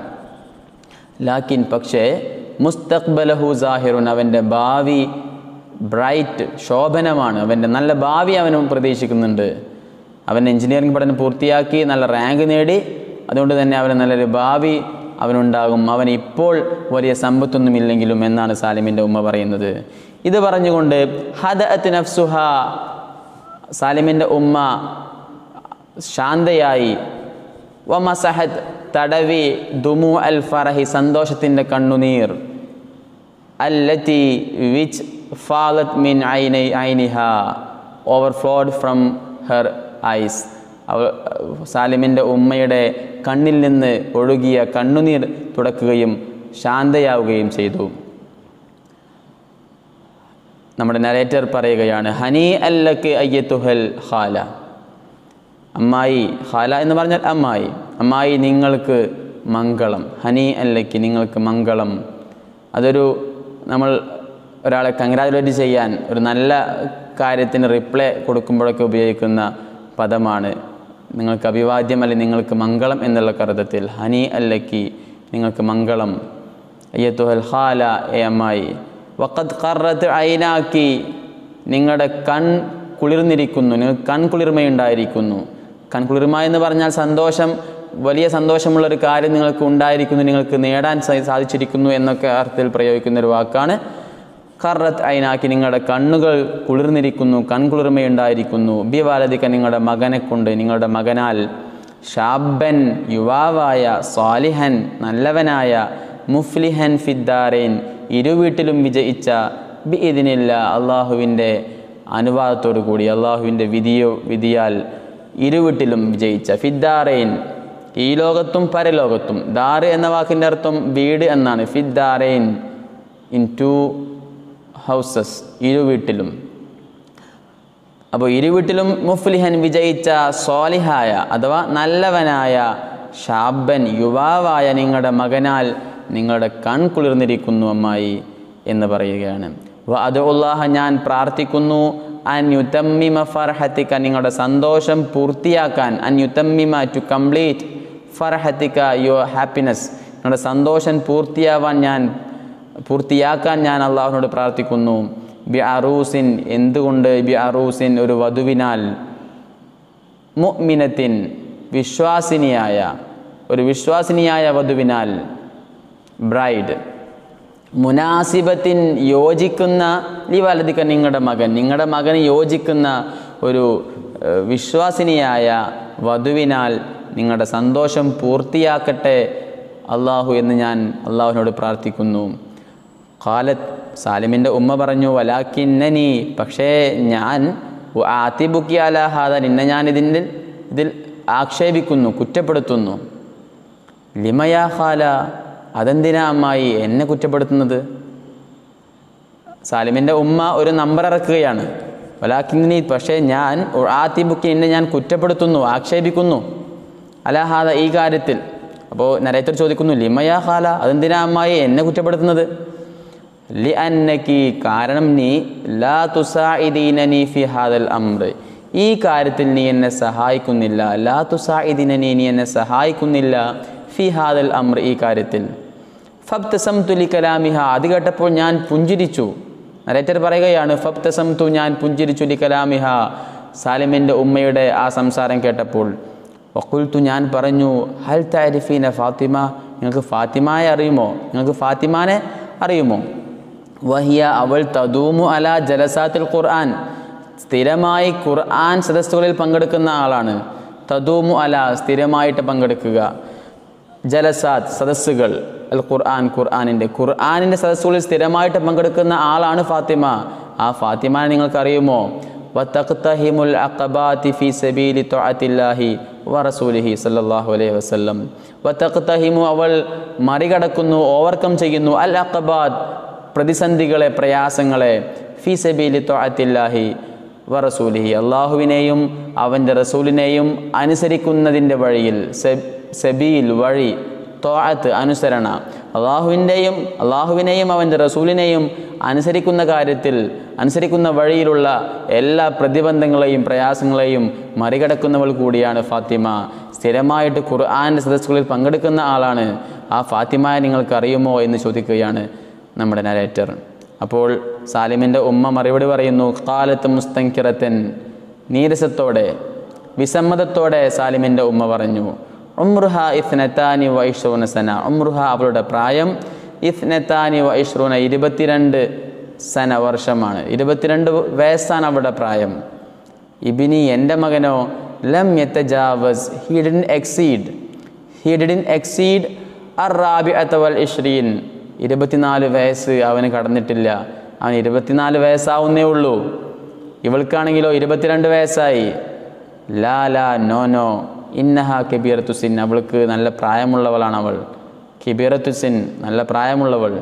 Speaker 1: ലാക്കിൻ പക്ഷേ മുസ്തഖ്ബലഹു സാഹിറുൻ അവൻ്റെ ഭാവി ബ്രൈറ്റ് ശോഭനമാണ് അവൻ്റെ നല്ല ഭാവി അവനും പ്രതീക്ഷിക്കുന്നുണ്ട് അവൻ എഞ്ചിനീയറിംഗ് പഠനം പൂർത്തിയാക്കി നല്ല റാങ്ക് നേടി അതുകൊണ്ട് തന്നെ അവന് നല്ലൊരു ഭാവി അവനുണ്ടാകും അവൻ ഇപ്പോൾ വലിയ സമ്പത്തൊന്നുമില്ലെങ്കിലും എന്നാണ് സാലിമിൻ്റെ ഉമ്മ പറയുന്നത് ഇത് പറഞ്ഞുകൊണ്ട് ഹദഅത്ത് നഫ്സുഹ സാലിമിൻ്റെ ഉമ്മ ശാന്തയായി വമസഹദ് തടവി ദുമു അൽ ഫറഹി സന്തോഷത്തിൻ്റെ കണ്ണുനീർ അല്ലത്തി വിച്ച് ഫാലത് മിൻ ഐനൈ ഐനിഹ ഓവർഫ്ലോഡ് ഫ്രം ഹെർ ഐസ് അവ സാലിമിൻ്റെ ഉമ്മയുടെ കണ്ണിൽ നിന്ന് ഒഴുകിയ കണ്ണുനീർ തുടക്കുകയും ശാന്തയാവുകയും ചെയ്തു നമ്മുടെ നരേറ്റർ പറയുകയാണ് ഹനി അല്ലക്ക് അയ്യത്തുഹൽ ഖാല അമ്മായി ഖാല എന്ന് പറഞ്ഞാൽ അമ്മായി അമ്മായി നിങ്ങൾക്ക് മംഗളം ഹനി അല്ലക്ക് നിങ്ങൾക്ക് മംഗളം അതൊരു നമ്മൾ ഒരാളെ കൺഗ്രാജുലേറ്റ് ചെയ്യാൻ ഒരു നല്ല കാര്യത്തിന് റിപ്ലൈ കൊടുക്കുമ്പോഴൊക്കെ ഉപയോഗിക്കുന്ന പദമാണ് നിങ്ങൾക്ക് അഭിവാദ്യം അല്ലെങ്കിൽ നിങ്ങൾക്ക് മംഗളം എന്നുള്ള കരുതത്തിൽ ഹനി അല്ലക്കി നിങ്ങൾക്ക് മംഗളം അയ്യത്തുഹൽ ഖാല എ അമ്മായി വക്കത്ത് കറത്ത് ഐനാക്കി നിങ്ങളുടെ കൺ കുളിർന്നിരിക്കുന്നു നിങ്ങൾക്ക് കൺ കുളിർമയുണ്ടായിരിക്കുന്നു കൺ കുളിർമ എന്ന് പറഞ്ഞാൽ സന്തോഷം വലിയ സന്തോഷമുള്ളൊരു കാര്യം നിങ്ങൾക്ക് ഉണ്ടായിരിക്കുന്നു നിങ്ങൾക്ക് നേടാൻ സാ- സാധിച്ചിരിക്കുന്നു എന്നൊക്കെ അർത്ഥത്തിൽ പ്രയോഗിക്കുന്ന ഒരു വാക്കാണ് കറത്ത് ഐനാക്കി നിങ്ങളുടെ കണ്ണുകൾ കുളിർന്നിരിക്കുന്നു കൺകുളിർമയുണ്ടായിരിക്കുന്നു ബിവാലതിക്ക നിങ്ങളുടെ മകനെ കൊണ്ട് നിങ്ങളുടെ മകനാൽ ഷാബൻ യുവാവായ സ്വാലിഹൻ നല്ലവനായ മുഫ്ലിഹൻ ഫിദ്ദാറേൻ ഇരുവീട്ടിലും വിജയിച്ച ബി ഇതിനില്ല അള്ളാഹുവിൻ്റെ അനുവാദത്തോടു കൂടി അള്ളാഹുവിൻ്റെ വിധിയോ വിധിയാൽ ഇരുവീട്ടിലും വിജയിച്ച ഫിദ്ദാറേൻ ഈ ലോകത്തും പരലോകത്തും ദാറ് എന്ന വാക്കിൻ്റെ അർത്ഥം വീട് എന്നാണ് ഫിദ്ദാറേൻ ഇൻ ടു ഹൗസസ് ഇരുവീട്ടിലും അപ്പോൾ ഇരുവീട്ടിലും മുഫ്ലിഹൻ വിജയിച്ച സ്വാലിഹായ അഥവാ നല്ലവനായ ഷാബൻ യുവാവായ നിങ്ങളുടെ മകനാൽ നിങ്ങളുടെ കൺ കുളിർന്നിരിക്കുന്നു അമ്മായി എന്ന് പറയുകയാണ് അതുല്ലാഹ ഞാൻ പ്രാർത്ഥിക്കുന്നു അൻ യുതമ്മിമ ഫർഹത്തിക്ക നിങ്ങളുടെ സന്തോഷം പൂർത്തിയാക്കാൻ അൻ യുതമ്മിമ ടു കംപ്ലീറ്റ് ഫർഹത്തിക്ക യുവർ ഹാപ്പിനെസ് നിങ്ങളുടെ സന്തോഷം പൂർത്തിയാവാൻ ഞാൻ പൂർത്തിയാക്കാൻ ഞാൻ അള്ളാഹുവിനോട് പ്രാർത്ഥിക്കുന്നു ബി അറൂസിൻ എന്തുകൊണ്ട് ബി അറൂസിൻ ഒരു വധുവിനാൽ മുഅ്മിനത്തിൻ വിശ്വാസിനിയായ ഒരു വിശ്വാസിനിയായ വധുവിനാൽ ബ്രൈഡ് മുനാസിബത്തിൻ യോജിക്കുന്ന ഈ വലതിക്ക നിങ്ങളുടെ മകൻ നിങ്ങളുടെ മകന് യോജിക്കുന്ന ഒരു ഏഹ്, വിശ്വാസിനിയായ വധുവിനാൽ നിങ്ങളുടെ സന്തോഷം പൂർത്തിയാക്കട്ടെ അള്ളാഹു എന്ന് ഞാൻ അള്ളാഹുവിനോട് പ്രാർത്ഥിക്കുന്നു ഖാലത്ത് സാലിമിൻ്റെ ഉമ്മ പറഞ്ഞു വലാക്കിന്നനി പക്ഷേ ഞാൻ ആത്തിബുക്കി അലാഹാദ നിന്നെ ഞാൻ ഇതിൻ്റെ ഇതിൽ ആക്ഷേപിക്കുന്നു കുറ്റപ്പെടുത്തുന്നു ലിമയാ ഖാല അതെന്തിനാ അമ്മായി എന്നെ കുറ്റപ്പെടുത്തുന്നത് സാലിമിൻ്റെ ഉമ്മ ഒരു നമ്പർ ഇറക്കുകയാണ് വലാക്കിന്നി പക്ഷേ ഞാൻ ആത്തിബുക്കി എന്നെ ഞാൻ കുറ്റപ്പെടുത്തുന്നു ആക്ഷേപിക്കുന്നു അലാഹാദ ഈ കാര്യത്തിൽ അപ്പോൾ നരേറ്റർ ചോദിക്കുന്നു ലിമയാ ഖാല അതെന്തിനാ അമ്മായി എന്നെ കുറ്റപ്പെടുത്തുന്നത് ലി അന്നക്കി കാരണം നീ ലാ തുസാഇദീനനി ഫി ഹാദൽ അമ്ര ഈ കാര്യത്തിൽ നീ എന്നെ സഹായിക്കുന്നില്ല ലാ തുസാഇദീനനി നീ എന്നെ സഹായിക്കുന്നില്ല ഫി ഹാദൽ അമ്ര ഈ കാര്യത്തിൽ ഫബ്തസം തുലി കലാമിഹ അത് കേട്ടപ്പോൾ ഞാൻ പുഞ്ചിരിച്ചു നരേറ്റർ പറയുകയാണ് ഫബ്തസം തു ഞാൻ പുഞ്ചിരിച്ചു ലി കലാമിഹ സാലിമിൻ്റെ ഉമ്മയുടെ ആ സംസാരം കേട്ടപ്പോൾ വക്കുൽത്തു ഞാൻ പറഞ്ഞു ഹൽ താരിഫീന ഫാത്തിമ നിങ്ങൾക്ക് ഫാത്തിമയെ അറിയുമോ നിങ്ങൾക്ക് ഫാത്തിമാനെ അറിയുമോ വഹിയ അവൾ തദൂമു അല ജലസാത്തിൽ ഖുർആൻ സ്ഥിരമായി ഖുർആൻ സദസ്സുകളിൽ പങ്കെടുക്കുന്ന ആളാണ് തദൂമു അല സ്ഥിരമായിട്ട് പങ്കെടുക്കുക ജലസാത്ത് സദസ്സുകൾ അൽ ഖുർആൻ ഖുർആാനിൻ്റെ ഖുർആാനിൻ്റെ സദസ്സുകളിൽ സ്ഥിരമായിട്ട് പങ്കെടുക്കുന്ന ആളാണ് ഫാത്തിമ ആ ഫാത്തിമാനെ നിങ്ങൾക്കറിയുമോ വത്തഖ്തഹിമുൽ അഖബാതി ഫി സബീലി ത്വഅത്തില്ലാഹി വറസൂലിഹി സല്ലല്ലാഹു അലൈഹി വസല്ലം വത്തഖ്തഹിമു അവൾ മറികടക്കുന്നു ഓവർകം ചെയ്യുന്നു അൽ അഖബാദ് പ്രതിസന്ധികളെ പ്രയാസങ്ങളെ ഫി സബീലി ത്വഅത്തില്ലാഹി വറസൂലിഹി അള്ളാഹുവിനെയും അവൻ്റെ റസൂലിനെയും അനുസരിക്കുന്നതിൻ്റെ വഴിയിൽ സെ- സബീൽ വഴി തോഅത്ത് അനുസരണ അള്ളാഹുവിൻ്റെയും അള്ളാഹുവിനെയും അവൻ്റെ റസൂലിനെയും അനുസരിക്കുന്ന കാര്യത്തിൽ അനുസരിക്കുന്ന വഴിയിലുള്ള എല്ലാ പ്രതിബന്ധങ്ങളെയും പ്രയാസങ്ങളെയും മറികടക്കുന്നവൾ കൂടിയാണ് ഫാത്തിമ സ്ഥിരമായിട്ട് ഖുർആാൻ്റെ സദസ്സുകളിൽ പങ്കെടുക്കുന്ന ആളാണ് ആ ഫാത്തിമയെ നിങ്ങൾക്കറിയുമോ എന്ന് ചോദിക്കുകയാണ് നമ്മുടെ നരേറ്റർ അപ്പോൾ സാലിമിൻ്റെ ഉമ്മ മറുപടി പറയുന്നു കാലത്ത് മുസ്തങ്കിറത്തൻ നീരസത്തോടെ വിസമ്മതത്തോടെ സാലിമിൻ്റെ ഉമ്മ പറഞ്ഞു ഉമ്രുഹ ഇഫ്നത്താനി വൈഷ്റൂന സന ഉമ്രുഹ അവളുടെ പ്രായം ഇഫ്നത്താനി വൈഷ്റൂന ഇരുപത്തിരണ്ട് സന വർഷമാണ് ഇരുപത്തിരണ്ട് വയസ്സാണ് അവളുടെ പ്രായം ഇബിനി എൻ്റെ മകനോ ലം യത്തജാവസ് he didn't exceed he didn't exceed അർ റാബി അത്തവൽ ഇഷ്രീൻ ഇരുപത്തിനാല് വയസ്സ് അവന് കടന്നിട്ടില്ല അവൻ ഇരുപത്തിനാല് വയസ്സാവുന്നേ ഉള്ളൂ ഇവൾക്കാണെങ്കിലോ ഇരുപത്തിരണ്ട് വയസ്സായി ലാ ലാ നോ നോ ഇന്നഹ കബീറത്തുസിൻ അവൾക്ക് നല്ല പ്രായമുള്ളവളാണ് അവൾ കിബീറത്തുസിൻ നല്ല പ്രായമുള്ളവൾ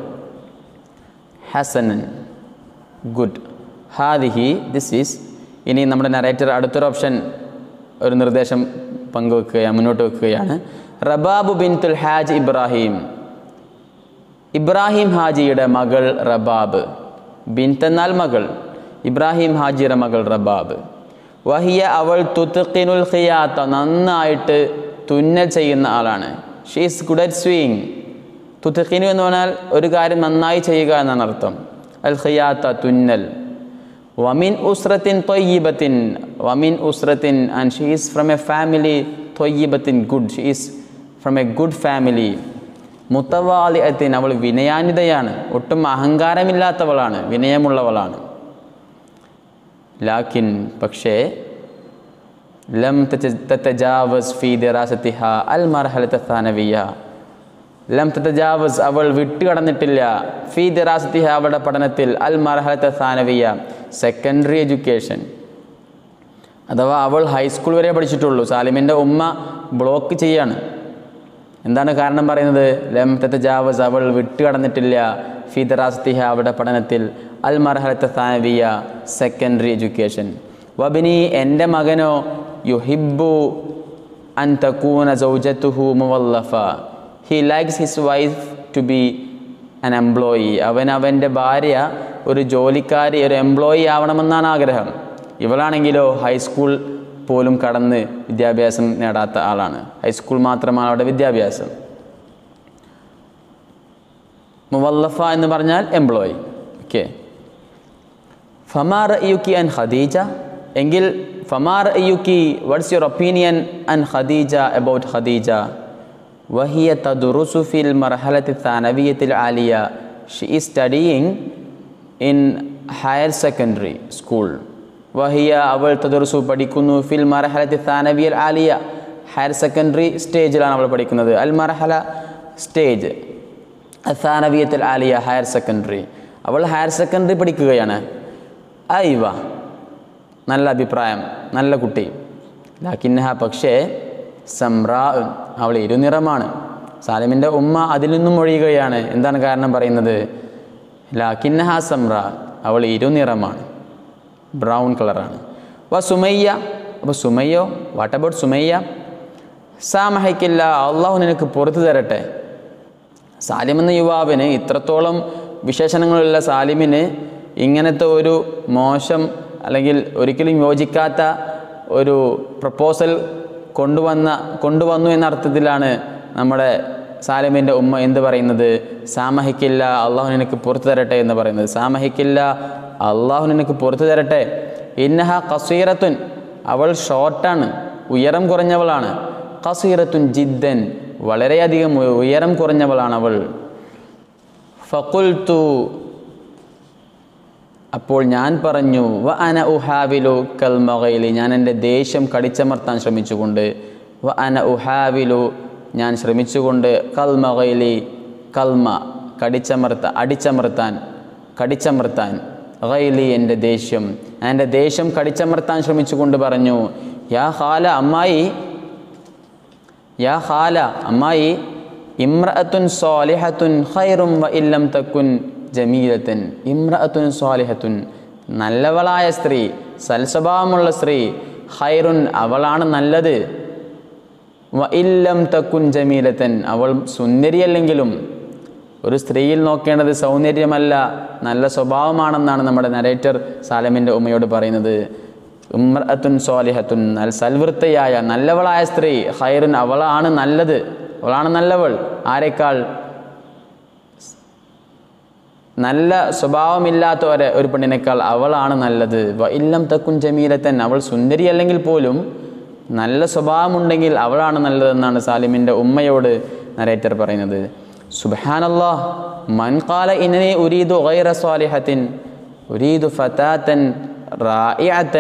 Speaker 1: ഹസനൻ ഗുഡ് ഹാദിഹി ദിസ് ഈസ് ഇനി നമ്മുടെ നറേറ്റർ അടുത്തൊരു ഓപ്ഷൻ ഒരു നിർദ്ദേശം പങ്കുവെക്കുകയാണ് മുന്നോട്ട് വെക്കുകയാണ് റബാബു ബിൻതുൽ ഹാജ് ഇബ്രാഹിം ഇബ്രാഹിം ഹാജിയുടെ മകൾ റബാബ് ബിൻതെന്നാൽ മകൾ ഇബ്രാഹിം ഹാജിയുടെ മകൾ റബാബ് വഹിയ അവൾ തുത്തുക്കിനുൽ ഖിയാത്ത നന്നായിട്ട് തുന്നൽ ചെയ്യുന്ന ആളാണ് ഷീസ് ഗുഡ് അറ്റ് സ്വീങ് തുത്തുക്കിനു എന്ന് പറഞ്ഞാൽ ഒരു കാര്യം നന്നായി ചെയ്യുക എന്നാണ് അർത്ഥം അൽ ഖിയാത്ത തുന്നൽ വമിൻ ഉസ്രത്തിൻ തൊയ്യബത്തിൻ വമിൻ ഉസ്രത്തിൻ and she is from a family തൊയ്യബത്തിൻ good she is from a good family മുത്തവാലിയത്തിൻ അവൾ വിനയാനിതയാണ് ഒട്ടും അഹങ്കാരമില്ലാത്തവളാണ് വിനയമുള്ളവളാണ് ലാക്കിൻ പക്ഷേ ലം തജാവസ് ഫി ദിറാസത്തിഹ അൽ മർഹലത്ത ഥാനവിയ ലം തജാവസ് അവൾ വിട്ടുകടന്നിട്ടില്ല ഫി ദിറാസത്തിഹ അവളുടെ പഠനത്തിൽ അൽ മർഹലത്ത ഥാനവിയ സെക്കൻഡറി എഡ്യൂക്കേഷൻ അഥവാ അവൾ ഹൈസ്കൂൾ വരെ പഠിച്ചിട്ടുള്ളൂ സാലിമിൻ്റെ ഉമ്മ ബ്ലോക്ക് ചെയ്യാണ് എന്താണ് കാരണം പറയുന്നത് ലം തജാവസ് അവൾ വിട്ടുകടന്നിട്ടില്ല ഫി ദിറാസത്തിഹ അവളുടെ പഠനത്തിൽ അൽ മർഹലത്ത ഥാനവിയ സെക്കൻഡറി എഡ്യൂക്കേഷൻ വബിനി എൻ്റെ മകനോ യുഹിബു അൻ തക്കൂന സൗജത്തുഹു മുവല്ലഫ he likes his wife to be an employee അവൻ അവൻ്റെ ഭാര്യ ഒരു ജോലിക്കാരി ഒരു എംപ്ലോയി ആവണമെന്നാണ് ആഗ്രഹം ഇവളാണെങ്കിലോ ഹൈസ്കൂൾ പോലും കടന്ന് വിദ്യാഭ്യാസം നേടാത്ത ആളാണ് ഹൈസ്കൂൾ മാത്രമാണ് അവരുടെ വിദ്യാഭ്യാസം മുവല്ലഫ എന്ന് പറഞ്ഞാൽ എംപ്ലോയി ഓക്കെ ഫമാർ യുക്കി അൻ ഖദീജ എങ്കിൽ ഫമാർ യുക്കി വാട്ട്സ് യുവർ ഒപ്പീനിയൻ അൻ ഖദീജ അബൌട്ട് ഖദീജ വഹിയ തദുറുസു ഫിൽ മർഹലത്തി താനവിയത്തിൽ ആലിയ she is studying in higher secondary school വഹിയ അവൾ തദുറുസു പഠിക്കുന്നു ഫിൽ മർഹലത്തി താനവിയൽ ആലിയ ഹയർ സെക്കൻഡറി സ്റ്റേജിലാണ് അവൾ പഠിക്കുന്നത് അൽ മർഹല സ്റ്റേജ് അസാനവിയത്തിൽ ആലിയ ഹയർ സെക്കൻഡറി അവൾ ഹയർ സെക്കൻഡറി പഠിക്കുകയാണ് ഐവ നല്ല അഭിപ്രായം നല്ല കുട്ടി ലാക്കിന്നഹ പക്ഷേ സംറാ അവൾ ഇരുനിറമാണ് സാലിമിൻ്റെ ഉമ്മ അതിൽ നിന്നും ഒഴിയുകയാണ് എന്താണ് കാരണം പറയുന്നത് ലാക്കിന്നഹ സംറ അവൾ ഇരുനിറമാണ് ബ്രൗൺ കളറാണ് വ സുമയ്യ അപ്പോൾ സുമയ്യോ വാട്ട് അബൌട്ട് സുമയ്യ സാമഹയ്ക്കില്ല അള്ളാഹു നിനക്ക് പുറത്തു തരട്ടെ സാലിം എന്ന യുവാവിന് ഇത്രത്തോളം വിശേഷണങ്ങളുള്ള സാലിമിന് ഇങ്ങനത്തെ ഒരു മോശം അല്ലെങ്കിൽ ഒരിക്കലും യോജിക്കാത്ത ഒരു പ്രപ്പോസൽ കൊണ്ടുവന്ന കൊണ്ടുവന്നു എന്ന അർത്ഥത്തിലാണ് നമ്മുടെ സാലിമിൻ്റെ ഉമ്മ എന്ത് പറയുന്നത് സാമഹിക്കില്ല അള്ളാഹു നിനക്ക് പുറത്തു തരട്ടെ എന്ന് പറയുന്നത് സാമഹിക്കില്ല അള്ളാഹു നിനക്ക് പുറത്തു തരട്ടെ ഇന്നഹ കസീറത്തുൻ അവൾ ഷോർട്ടാണ് ഉയരം കുറഞ്ഞവളാണ് കസീറത്തുൻ ജിദ്ദൻ വളരെയധികം ഉയരം കുറഞ്ഞവളാണ് അവൾ ഫക്കുൽത്തു അപ്പോൾ ഞാൻ പറഞ്ഞു വ അന ഉഹാവിലു കൽമകയിലി ഞാൻ എൻ്റെ ദേഷ്യം കടിച്ചമർത്താൻ ശ്രമിച്ചുകൊണ്ട് വ അന ഉഹാവിലു ഞാൻ ശ്രമിച്ചുകൊണ്ട് കൽമകയിലി കൽമ കടിച്ചമർത്ത അടിച്ചമർത്താൻ കടിച്ചമർത്താൻ ഗൈലി എൻ്റെ ദേഷ്യം ഞാൻ എൻ്റെ ദേഷ്യം കടിച്ചമർത്താൻ ശ്രമിച്ചുകൊണ്ട് പറഞ്ഞു യാ ഹാല അമ്മായി യാ ഹാല അമ്മായി ഇമ്രഅത്തുൻ സ്വാലിഹത്തുൻ ഖൈറും വ ഇല്ലം തക്കുൻ ജമീലത്തൻ ഇമ്രഅത്തുൻ സ്വാലിഹത്തുൻ നല്ലവളായ സ്ത്രീ സൽസ്വഭാവമുള്ള സ്ത്രീ ഖൈറുൻ അവളാണ് നല്ലത് വ ഇല്ലം തക്കുൻ ജമീലത്തൻ അവൾ സുന്ദരിയല്ലെങ്കിലും ഒരു സ്ത്രീയിൽ നോക്കേണ്ടത് സൗന്ദര്യമല്ല നല്ല സ്വഭാവമാണെന്നാണ് നമ്മുടെ നരേറ്റർ സാലമിൻ്റെ ഉമ്മയോട് പറയുന്നത് ഉമ്മത്തുൻ സ്വാലിഹത്തുൻ നൽ സൽവൃത്തയായ നല്ലവളായ സ്ത്രീ ഹൈറുൻ അവളാണ് നല്ലത് അവളാണ് നല്ലവൾ ആരെക്കാൾ നല്ല സ്വഭാവമില്ലാത്ത ഒരു ഒരു പെണ്ണിനേക്കാൾ അവളാണ് നല്ലത് വ ഇല്ലം തക്കുൻ ജമീലത്തൻ അവൾ സുന്ദരി അല്ലെങ്കിൽ പോലും നല്ല സ്വഭാവമുണ്ടെങ്കിൽ അവളാണ് നല്ലതെന്നാണ് സാലിമിൻ്റെ ഉമ്മയോട് നരേറ്റർ പറയുന്നത് സുബാനല്ലാ മൻ കാല ഇന്നനെ ഉരീദു ഗൈറ സ്വാലിഹത്തിൻ ഉരീദു ഫതാത്തൻ റായിഅത്തൻ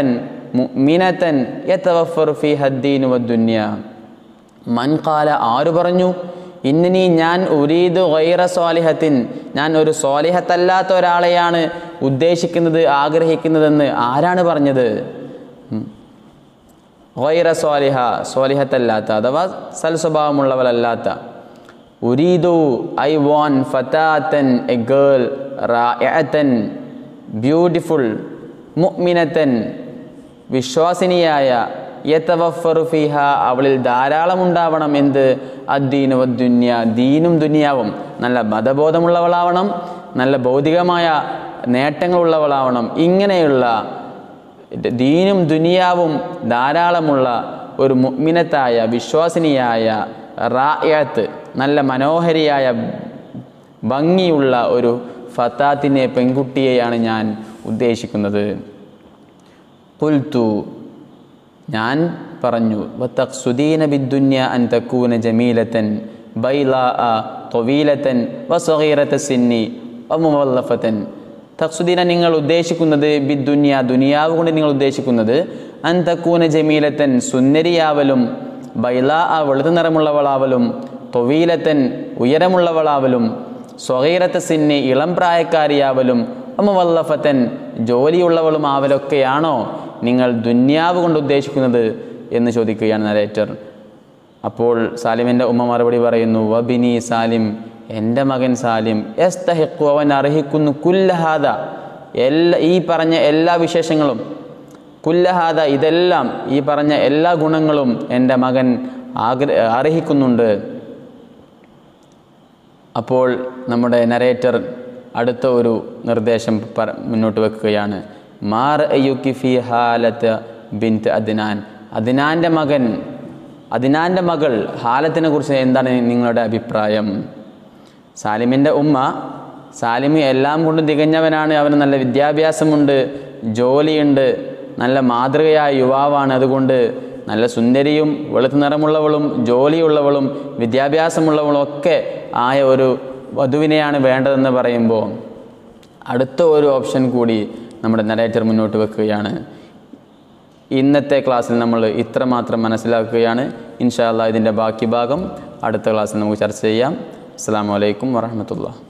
Speaker 1: മുഅ്മിനതൻ യതവഫറു ഫീഹ അദ്ദീനു വദ്ദുനിയ മൻ ഖാല ആര് പറഞ്ഞു ഇന്നിനി ഞാൻ ഉരീദു ഗൈറ സ്വാലിഹത്തിൻ ഞാൻ ഒരു സ്വാലിഹത്തല്ലാത്ത ഒരാളെയാണ് ഉദ്ദേശിക്കുന്നത് ആഗ്രഹിക്കുന്നതെന്ന് ആരാണ് പറഞ്ഞത് ഉം. ഗൈറ സ്വാലിഹ സ്വാലിഹത്തല്ലാത്ത അഥവാ സൽസ്വഭാവമുള്ളവളല്ലാത്ത ഉരീദു ഐ വോൺ ഫതാത്തൻ എ ഗേൾ റായത്തൻ ബ്യൂട്ടിഫുൾ മുഅ്മിനത്തൻ വിശ്വാസിനിയായ യതവഫറു ഫിഹ അവളിൽ ധാരാളം ഉണ്ടാവണം എന്ത് അദ്ദീനു വദ്ദുന്യ ദീനും ദുനിയാവും നല്ല മതബോധമുള്ളവളാവണം നല്ല ഭൗതികമായ നേട്ടങ്ങളുള്ളവളാവണം ഇങ്ങനെയുള്ള ദീനും ദുനിയാവും ധാരാളമുള്ള ഒരു മുഅ്മിനത്തായ വിശ്വാസിനിയായ റായത്ത് നല്ല മനോഹരിയായ ഭംഗിയുള്ള ഒരു ഫത്താത്തിനെ പെൺകുട്ടിയെയാണ് ഞാൻ ഉദ്ദേശിക്കുന്നത് കുൽത്തു ഞാൻ പറഞ്ഞു വത്തഖ്സുദീന ബിദ്ദുന്യ അൻ തക്കൂന ജമീലത്തൻ ബൈലാ തൊവീലത്തൻ വസഗീറത്ത സിന്നി വമുവല്ലഫത്തൻ തഖ്സുദീന നിങ്ങൾ ഉദ്ദേശിക്കുന്നത് ബിദ്ദുന്യ ദുനിയാവ് കൊണ്ട് നിങ്ങൾ ഉദ്ദേശിക്കുന്നത് അൻ തക്കൂന ജമീലത്തൻ സുന്ദരിയാവലും ബൈലാ വെളുത്ത നിറമുള്ളവളാവലും തൊവീലത്തൻ ഉയരമുള്ളവളാവലും സ്വകീറത്ത സിന്നി ഇളം പ്രായക്കാരിയാവലും അമുവല്ലഫത്തൻ ജോലിയുള്ളവളും ആവലൊക്കെയാണോ നിങ്ങൾ ദുന്യാവ് കൊണ്ട് ഉദ്ദേശിക്കുന്നത് എന്ന് ചോദിക്കുകയാണ് നരേറ്റർ അപ്പോൾ സാലിമിൻ്റെ ഉമ്മ മറുപടി പറയുന്നു വബിനി സാലിം എൻ്റെ മകൻ സാലിം എസ്തഹിക്കു അവൻ അർഹിക്കുന്നു കുല്ലഹാദ എല്ലാ ഈ പറഞ്ഞ എല്ലാ വിശേഷങ്ങളും കുല്ലഹാദ ഇതെല്ലാം ഈ പറഞ്ഞ എല്ലാ ഗുണങ്ങളും എൻ്റെ മകൻ ആഗ്ര അർഹിക്കുന്നുണ്ട് അപ്പോൾ നമ്മുടെ നരേറ്റർ അടുത്ത ഒരു നിർദ്ദേശം പറ മുന്നോട്ട് വെക്കുകയാണ് മാർ അയ്യുക്കി ഫി ഹാലത്ത് ബിൻത്ത് അദ്നാൻ അദ്നാൻ്റെ മകൻ അദ്നാൻ്റെ മകൾ ഹാലത്തിനെ കുറിച്ച് എന്താണ് നിങ്ങളുടെ അഭിപ്രായം സാലിമിൻ്റെ ഉമ്മ സാലിമ് എല്ലാം കൊണ്ടും തികഞ്ഞവനാണ് അവന് നല്ല വിദ്യാഭ്യാസമുണ്ട് ജോലിയുണ്ട് നല്ല മാതൃകയായ യുവാവാണ് അതുകൊണ്ട് നല്ല സുന്ദരിയും വെളുത്ത നിറമുള്ളവളും ജോലിയുള്ളവളും വിദ്യാഭ്യാസമുള്ളവളും ഒക്കെ ആയ ഒരു വധുവിനെയാണ് വേണ്ടതെന്ന് പറയുമ്പോൾ അടുത്ത ഒരു ഓപ്ഷൻ കൂടി നമ്മുടെ നരേറ്റർ മുന്നോട്ട് വെക്കുകയാണ് ഇന്നത്തെ ക്ലാസ്സിൽ നമ്മൾ ഇത്രമാത്രം മനസ്സിലാക്കുകയാണ് ഇൻഷാല്ല ഇതിൻ്റെ ബാക്കി ഭാഗം അടുത്ത ക്ലാസ്സിൽ നമുക്ക് ചർച്ച ചെയ്യാം അസ്സാം വലൈക്കും വറഹമത്തുള്ള